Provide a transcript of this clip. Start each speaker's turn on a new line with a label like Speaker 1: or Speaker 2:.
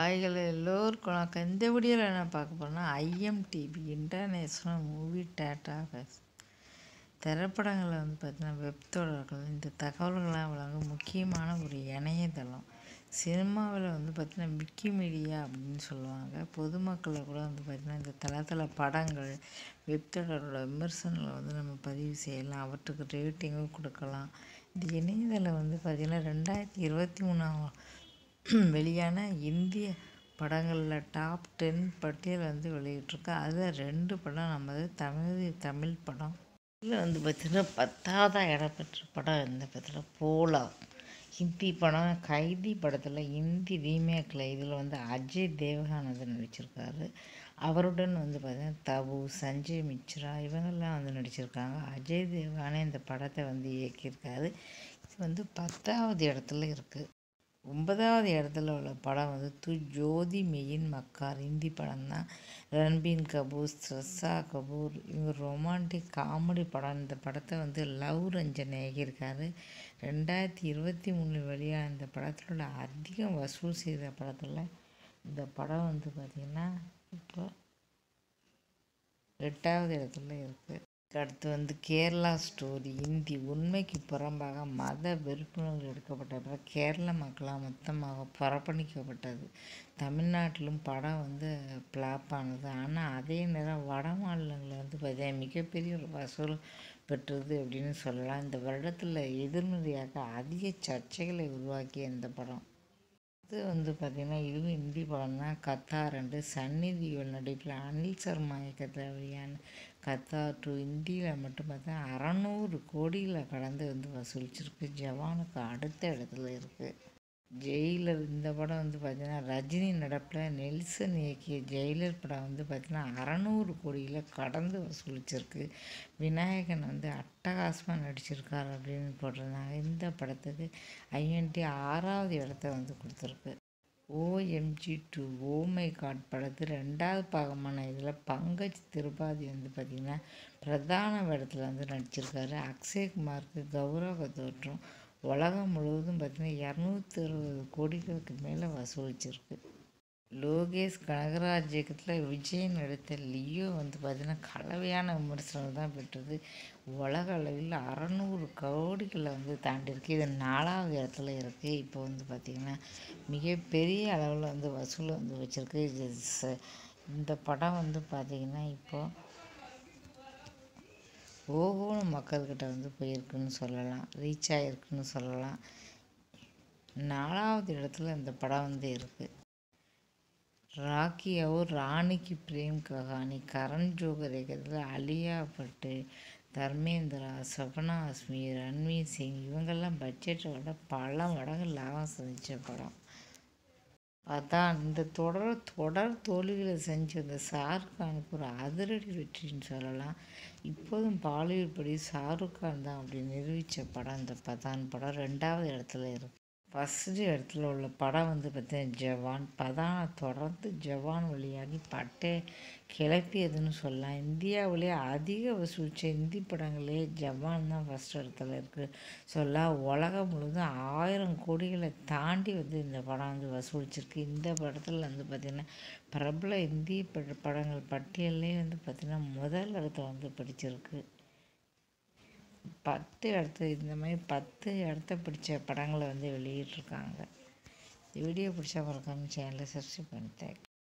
Speaker 1: ஹாய்கள் எல்லோருக்கும் வணக்கம் இந்த வீடியோவில் என்ன பார்க்க போறோம்னா IMDb international movie database திரைப்படங்களை வந்து பார்த்தீங்கன்னா வெப் தொடர்கள் இந்த தகவல்களாக வழங்கும் முக்கியமான ஒரு இணையதளம் சினிமாவில் வந்து பார்த்திங்கன்னா விக்கிமீடியா அப்படின்னு சொல்லுவாங்க பொதுமக்களை கூட வந்து பார்த்திங்கன்னா இந்த தளத்தில் படங்கள் வெப் தொடரோட விமர்சனங்களை வந்து நம்ம பதிவு செய்யலாம் அவற்றுக்கு ரேட்டிங்கும் கொடுக்கலாம் இந்த இணையதளம் வந்து பார்த்திங்கன்னா ரெண்டாயிரத்தி இருபத்தி மூணாம் வெளியான இந்திய படங்களில் டாப் டென் பட்டியல் வந்து வெளியிட்ருக்கு அதில் ரெண்டு படம் நமது தமிழ் தமிழ் படம் இதில் வந்து பார்த்திங்கன்னா பத்தாவதாக இடம் பெற்ற படம் இந்த படத்தில் போலா ஹிந்தி படம் கைதி படத்தில் ஹிந்தி ரீமேக்கில் இதில் வந்து அஜய் தேவகானந்தன் நடிச்சிருக்காரு அவருடன் வந்து பார்த்திங்கன்னா தபு சஞ்சய் மிச்ரா இவங்கெல்லாம் வந்து நடிச்சிருக்காங்க அஜய் தேவகானே இந்த படத்தை வந்து இயக்கியிருக்காரு இது வந்து பத்தாவது இடத்துல இருக்குது ஒன்பதாவது இடத்துல உள்ள படம் வந்து து ஜோதி மெயின் மக்கார் ஹிந்தி படம் தான் ரன்பீன் கபூர் ஸ்ரஸ்ஸா கபூர் இவங்க ரொமான்டிக் காமெடி படம் இந்த படத்தை வந்து லவ் ரஞ்சன் இயக்கியிருக்காரு ரெண்டாயிரத்தி இருபத்தி மூணு வெளியாக இந்த படத்தில் உள்ள அதிகம் வசூல் செய்த படத்தில் இந்த படம் வந்து பார்த்திங்கன்னா இப்போ எட்டாவது இடத்துல இருக்குது அடுத்து வந்து கேரளா ஸ்டோரி இந்தி உண்மைக்கு புறம்பாக மத வெறுப்புணர்வு எடுக்கப்பட்ட படம் கேரள மக்களால் மொத்தமாக புறப்பணிக்கப்பட்டது தமிழ்நாட்டிலும் படம் வந்து ஃப்ளாப் ஆனது ஆனால் அதே நேரம் வட மாநிலங்களில் வந்து பார்த்தீங்கன்னா மிகப்பெரிய ஒரு வசூல் பெற்றது அப்படின்னு சொல்லலாம் இந்த வருடத்தில் எதிர்மறையாக அதிக சர்ச்சைகளை உருவாக்கிய இந்த படம் இது வந்து பார்த்திங்கன்னா இதுவும் ஹிந்தி படம் தான் கத்தா ரெண்டு சன்னி தியோல் நடிப்பில் அனில் சர்மா இயக்கத்தில் வெளியான கத்தா டூ ஹிந்தியில் மட்டும் பார்த்தா அறநூறு கோடியில் கடந்து வந்து வசூலிச்சிருக்கு ஜவானுக்கு அடுத்த இடத்துல இருக்குது ஜெயிலர் இந்த படம் வந்து பார்த்திங்கன்னா ரஜினி நடப்பில் நெல்சன் இயக்கிய ஜெயிலர் படம் வந்து பார்த்திங்கன்னா அறநூறு கோடியில் கடந்து வசூலிச்சிருக்கு விநாயகன் வந்து அட்டகாசமாக நடிச்சிருக்கார் அப்படின்னு போட்டிருந்தாங்க இந்த படத்துக்கு ஐஎன்டி ஆறாவது இடத்த வந்து கொடுத்துருக்கு ஓஎம்ஜி டூ ஓமை காட் படத்து ரெண்டாவது பாகமான இதில் பங்கஜ் திருபாதி வந்து பார்த்திங்கன்னா பிரதான வேடத்தில் வந்து நடிச்சிருக்காரு அக்ஷய்குமாருக்கு கௌரவ தோற்றம் உலகம் முழுவதும் பார்த்திங்கன்னா இரநூத்தி அறுபது கோடிகளுக்கு மேலே வசூலிச்சிருக்கு லோகேஷ் கனகராஜ் இயக்கத்தில் விஜய் நடித்த லியோ வந்து பார்த்திங்கன்னா கலவையான விமர்சனம் தான் பெற்றது உலக அளவில் அறநூறு கோடிகளை வந்து தாண்டிருக்கு இது நாலாவது இடத்துல இருக்குது இப்போ வந்து பார்த்திங்கன்னா மிகப்பெரிய அளவில் வந்து வசூல் வந்து வச்சுருக்கு இது இந்த படம் வந்து பார்த்திங்கன்னா இப்போது ஓஹோன்னு மக்கள்கிட்ட வந்து போயிருக்குன்னு சொல்லலாம் ரீச் ஆகிருக்குன்னு சொல்லலாம் நாலாவது இடத்துல இந்த படம் வந்து இருக்குது ராக்கியாவும் ராணிக்கு பிரேம் கஹானி கரண் ஜோகர் இயக்கத்தில் அலியா பட்டு தர்மேந்திரா சபனா அஸ்மி ரன்வீர் சிங் இவங்கெல்லாம் பட்ஜெட்டை விட பல மடங்கு லாபம் சந்தித்த படம் அதான் இந்த தொடர் தொடர் தோல்விகளை செஞ்ச இந்த ஷாருக் கானுக்கு ஒரு அதிரடி வெற்றின்னு சொல்லலாம் இப்போதும் பாலிவுட் படி ஷாருக் கான் தான் அப்படி நிரூபித்த படம் இந்த பதான் படம் ரெண்டாவது இடத்துல இருக்கு ஃபஸ்ட்டு இடத்துல உள்ள படம் வந்து பார்த்தீங்கன்னா ஜவான் பதானை தொடர்ந்து ஜவான் வழியாகி பட்டே கிளப்பியதுன்னு சொல்லலாம் இந்தியாவிலே அதிக வசூலித்த இந்தி படங்களே ஜவான் தான் ஃபஸ்ட் இடத்துல இருக்குது சொல்லலாம் உலகம் முழுவதும் ஆயிரம் கோடிகளை தாண்டி வந்து இந்த படம் வந்து வசூலிச்சிருக்கு இந்த படத்தில் வந்து பார்த்திங்கன்னா பிரபல இந்திய படங்கள் பட்டியலே வந்து பார்த்திங்கன்னா முதல் இடத்துல வந்து பிடிச்சிருக்கு பத்து இடத்து இந்த மாதிரி பத்து இடத்த பிடிச்ச படங்களை வந்து வெளியிட்ருக்காங்க இந்த வீடியோ பிடிச்சா மறக்காமல் சேனலை சப்ஸ்கிரைப் பண்ணி தேங்க்